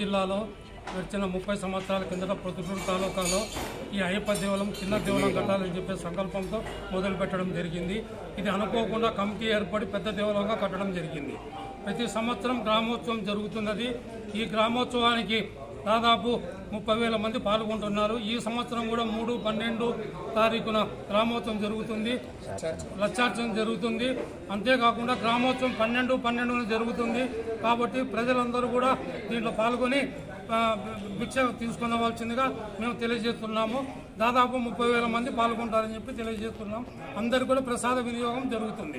జిల్లాలో వచ్చిన ముప్పై సంవత్సరాల కిందట ప్రొద్దుటూరు తాలూకాలో ఈ అయ్యప్ప దేవాలయం చిన్న దేవాలయం కట్టాలని చెప్పే సంకల్పంతో మొదలు పెట్టడం జరిగింది ఇది అనుకోకుండా కమిటీ ఏర్పడి పెద్ద దేవాలయంగా కట్టడం జరిగింది ప్రతి సంవత్సరం గ్రామోత్సవం జరుగుతున్నది ఈ గ్రామోత్సవానికి దాదాపు ముప్పై వేల మంది పాల్గొంటున్నారు ఈ సంవత్సరం కూడా మూడు పన్నెండు తారీఖున గ్రామోత్సవం జరుగుతుంది లక్షార్చన జరుగుతుంది అంతేకాకుండా గ్రామోత్సవం పన్నెండు పన్నెండున జరుగుతుంది కాబట్టి ప్రజలందరూ కూడా దీంట్లో పాల్గొని ఆ, భిక్ష తీసుకునవలసిందిగా మేము తెలియజేస్తున్నాము దాదాపు ముప్పై వేల మంది పాల్గొంటారని చెప్పి తెలియజేస్తున్నాం అందరికీ కూడా ప్రసాద వినియోగం జరుగుతుంది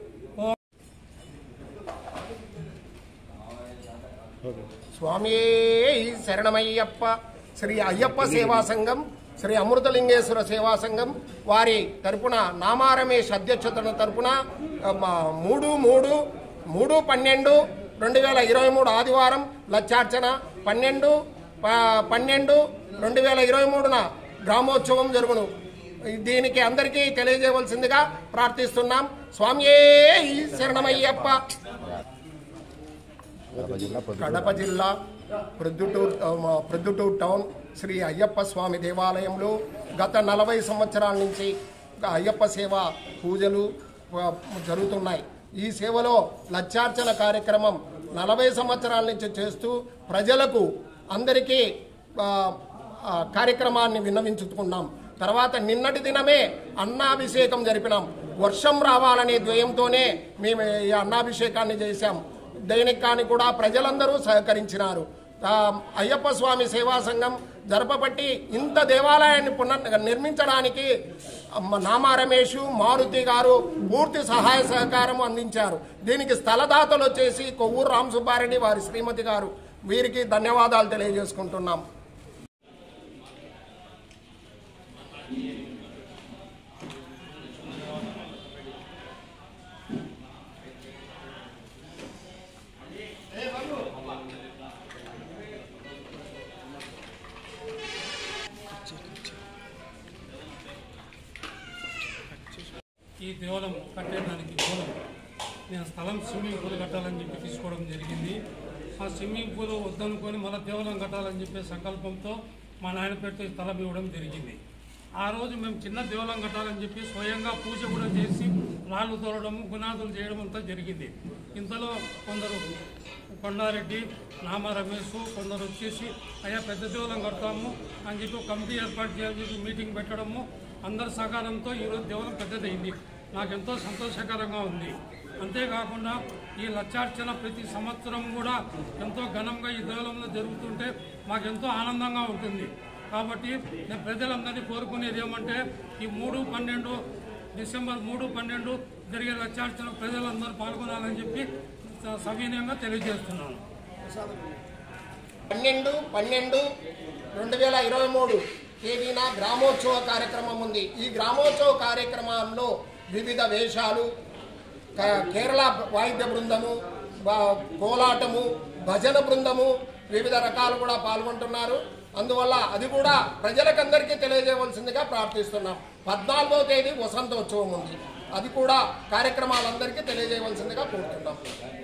స్వామి శరణమయ్యప్ప శ్రీ అయ్యప్ప సేవా సంఘం శ్రీ అమృతలింగేశ్వర సేవా సంఘం వారి తరపున నామారమేష్ అధ్యక్షతన తరపున ఆ, మా మూడు మూడు మూడు పన్నెండు రెండు వేల ఇరవై మూడు ఆదివారం లక్షార్చన పన్నెండు ప- పన్నెండు రెండు వేల ఇరవై మూడున గ్రామోత్సవం జరుగును దీనికి అందరికీ తెలియజేయవలసిందిగా ప్రార్థిస్తున్నాం స్వామియే శరణమయ్యప్ప కడప జిల్లా ప్రొద్దుటూరు ఆ, ప్రొద్దుటూరు టౌన్ శ్రీ అయ్యప్ప స్వామి దేవాలయంలో గత నలభై సంవత్సరాల నుంచి అయ్యప్ప సేవ పూజలు ఆ, జరుగుతున్నాయి ఈ సేవలో లక్షార్చన కార్యక్రమం నలభై సంవత్సరాల నుంచి చేస్తూ ప్రజలకు అందరికీ ఆ, ఆ, కార్యక్రమాన్ని విన్నవించుకున్నాం తర్వాత నిన్నటి దినమే అన్నాభిషేకం జరిపినాం వర్షం రావాలనే ద్వయంతోనే మేము ఈ అన్నాభిషేకాన్ని చేశాం దేనికి కానీ కూడా ప్రజలందరూ సహకరించినారు ఆ, అయ్యప్ప స్వామి సేవా సంఘం జరపబట్టి ఇంత దేవాలయాన్ని పునర్ నిర్మించడానికి అమ్మ నామా రమేష్ మారుతి గారు పూర్తి సహాయ సహకారం అందించారు దీనికి స్థలదాతలు వచ్చేసి కొవ్వూరు రామ్ సుబ్బారెడ్డి వారి శ్రీమతి గారు వీరికి ధన్యవాదాలు తెలియజేసుకుంటున్నాం ఈ దేవాలయం కట్టేదానికి మూలం నేను స్థలం స్విమ్మింగ్ పూల్ కట్టాలని చెప్పి తీసుకోవడం జరిగింది ఆ స్విమ్మింగ్ పూల్ వద్దనుకొని మళ్ళీ దేవాలయం కట్టాలని చెప్పే సంకల్పంతో మా నాయన పేరుతో ఈ స్థలం ఇవ్వడం జరిగింది ఆ రోజు మేము చిన్న దేవాలయం కట్టాలని చెప్పి స్వయంగా పూజ కూడా చేసి రాళ్ళు తోలడం గునాదులు చేయడం అంతా జరిగింది ఇంతలో కొందరు కొండారెడ్డి నామ రమేష్ కొందరు వచ్చేసి అయ్యా పెద్ద దేవాలయం కడతాము అని చెప్పి ఒక కమిటీ ఏర్పాటు చేయాలని చెప్పి మీటింగ్ పెట్టడము అందరి సహకారంతో ఈరోజు దేవాలయం పెద్దదైంది నాకు ఎంతో సంతోషకరంగా ఉంది అంతేకాకుండా ఈ లక్షార్చన ప్రతి సంవత్సరం కూడా ఎంతో ఘనంగా ఈ దేవాలయంలో జరుగుతుంటే మాకు ఎంతో ఆనందంగా ఉంటుంది కాబట్టి నేను ప్రజలందరినీ కోరుకునేది ఏమంటే ఈ మూడు పన్నెండు డిసెంబర్ మూడు పన్నెండు జరిగే లక్షార్చన ప్రజలందరూ పాల్గొనాలని చెప్పి స- సవినయంగా తెలియజేస్తున్నాను పన్నెండు పన్నెండు రెండు వేల ఇరవై మూడు తేదీన గ్రామోత్సవ కార్యక్రమం ఉంది ఈ గ్రామోత్సవ కార్యక్రమంలో వివిధ వేషాలు క- కేరళ వాయిద్య బృందము బ- కోలాటము భజన బృందము వివిధ రకాలు కూడా పాల్గొంటున్నారు అందువల్ల అది కూడా ప్రజలకందరికీ తెలియజేయవలసిందిగా ప్రార్థిస్తున్నాం పద్నాలుగో తేదీ వసంతోత్సవం ఉంది అది కూడా కార్యక్రమాలందరికీ తెలియజేయవలసిందిగా కోరుతున్నాం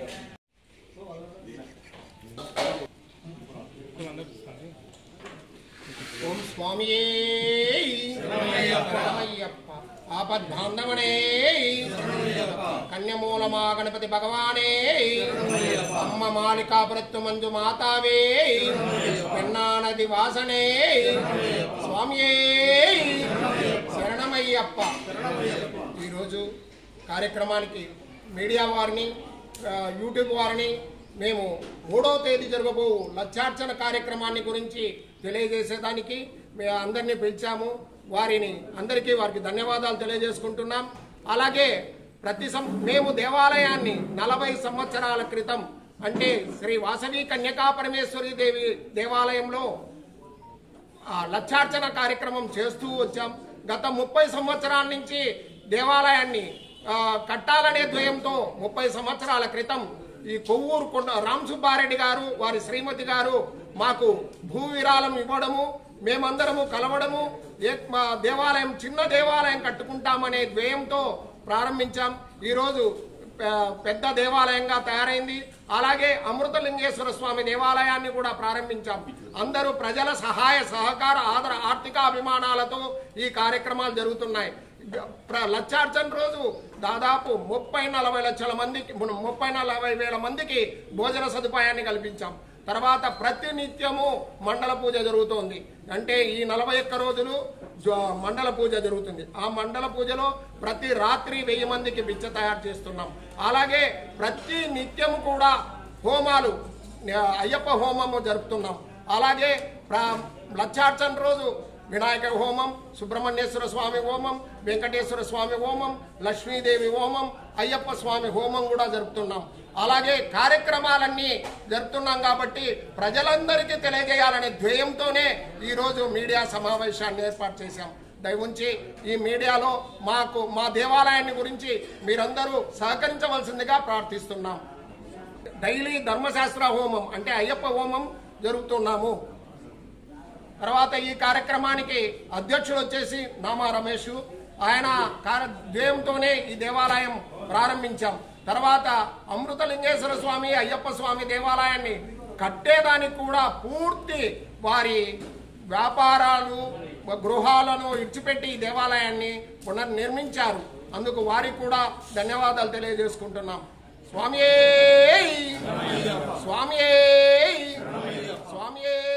ఓం స్వామియే శరణమయ్యప్ప ఆపద్బాంధవనే కన్యమూలమా గణపతి భగవానే అమ్మ మాలికా ప్రత్తు మంజు మాతావే పెన్నా నది వాసనే స్వామియే శరణమయ్యప్ప ఈరోజు కార్యక్రమానికి మీడియా వారిని ఆ, యూట్యూబ్ వారిని మేము మూడవ తేదీ జరగబో లక్షార్చన కార్యక్రమాన్ని గురించి తెలియజేసేదానికి మేము అందరినీ పిలిచాము వారిని అందరికీ వారికి ధన్యవాదాలు తెలియజేసుకుంటున్నాం అలాగే ప్రతి సం మేము దేవాలయాన్ని నలభై సంవత్సరాల క్రితం అంటే శ్రీ వాసవి కన్యకా పరమేశ్వరి దేవి దేవాలయంలో ఆ లక్షార్చన కార్యక్రమం చేస్తూ వచ్చాం గత ముప్పై సంవత్సరాల నుంచి దేవాలయాన్ని ఆ, కట్టాలనే ద్వయంతో ముప్పై సంవత్సరాల క్రితం ఈ కొవ్వూరు కొండ రామ్ సుబ్బారెడ్డి గారు వారి శ్రీమతి గారు మాకు భూ విరాళం ఇవ్వడము మేమందరము కలవడము ఏ మా దేవాలయం చిన్న దేవాలయం కట్టుకుంటామనే ద్వయంతో ప్రారంభించాం ఈరోజు పె- పెద్ద దేవాలయంగా తయారైంది అలాగే అమృతలింగేశ్వర స్వామి దేవాలయాన్ని కూడా ప్రారంభించాం అందరూ ప్రజల సహాయ సహకార ఆదర ఆర్థిక అభిమానాలతో ఈ కార్యక్రమాలు జరుగుతున్నాయి ప్ర- లక్షార్చన రోజు దాదాపు ముప్పై నలభై లక్షల మందికి ముప్పై నలభై వేల మందికి భోజన సదుపాయాన్ని కల్పించాం తర్వాత ప్రతినిత్యము మండల పూజ జరుగుతోంది అంటే ఈ నలభై ఒక్క రోజులు జ- మండల పూజ జరుగుతుంది ఆ మండల పూజలో ప్రతి రాత్రి వెయ్యి మందికి బిచ్చ తయారు చేస్తున్నాం అలాగే ప్రతి నిత్యం కూడా హోమాలు ఆ, అయ్యప్ప హోమము జరుపుతున్నాం అలాగే ప్ర- లక్షార్చన రోజు వినాయక హోమం సుబ్రహ్మణ్యేశ్వర స్వామి హోమం వెంకటేశ్వర స్వామి హోమం లక్ష్మీదేవి హోమం అయ్యప్ప స్వామి హోమం కూడా జరుపుతున్నాం అలాగే కార్యక్రమాలన్నీ జరుపుతున్నాం కాబట్టి ప్రజలందరికీ తెలియజేయాలనే ధ్యేయంతోనే ఈరోజు మీడియా సమావేశాన్ని ఏర్పాటు చేశాం దయవుంచి ఈ మీడియాలో మాకు మా దేవాలయాన్ని గురించి మీరందరూ సహకరించవలసిందిగా ప్రార్థిస్తున్నాం డైలీ ధర్మశాస్త్ర హోమం అంటే అయ్యప్ప హోమం జరుపుతున్నాము తర్వాత ఈ కార్యక్రమానికి అధ్యక్షుడు వచ్చేసి నామా రమేష్ ఆయన కార్య ధ్యేయంతోనే ఈ దేవాలయం ప్రారంభించాం తర్వాత అమృతలింగేశ్వర స్వామి అయ్యప్ప స్వామి దేవాలయాన్ని కట్టేదానికి కూడా పూర్తి వారి వ్యాపారాలు గృహాలను ఇడిచిపెట్టి ఈ దేవాలయాన్ని పునర్నిర్మించారు అందుకు వారికి కూడా ధన్యవాదాలు తెలియజేసుకుంటున్నాం స్వామియే స్వామియే స్వామియే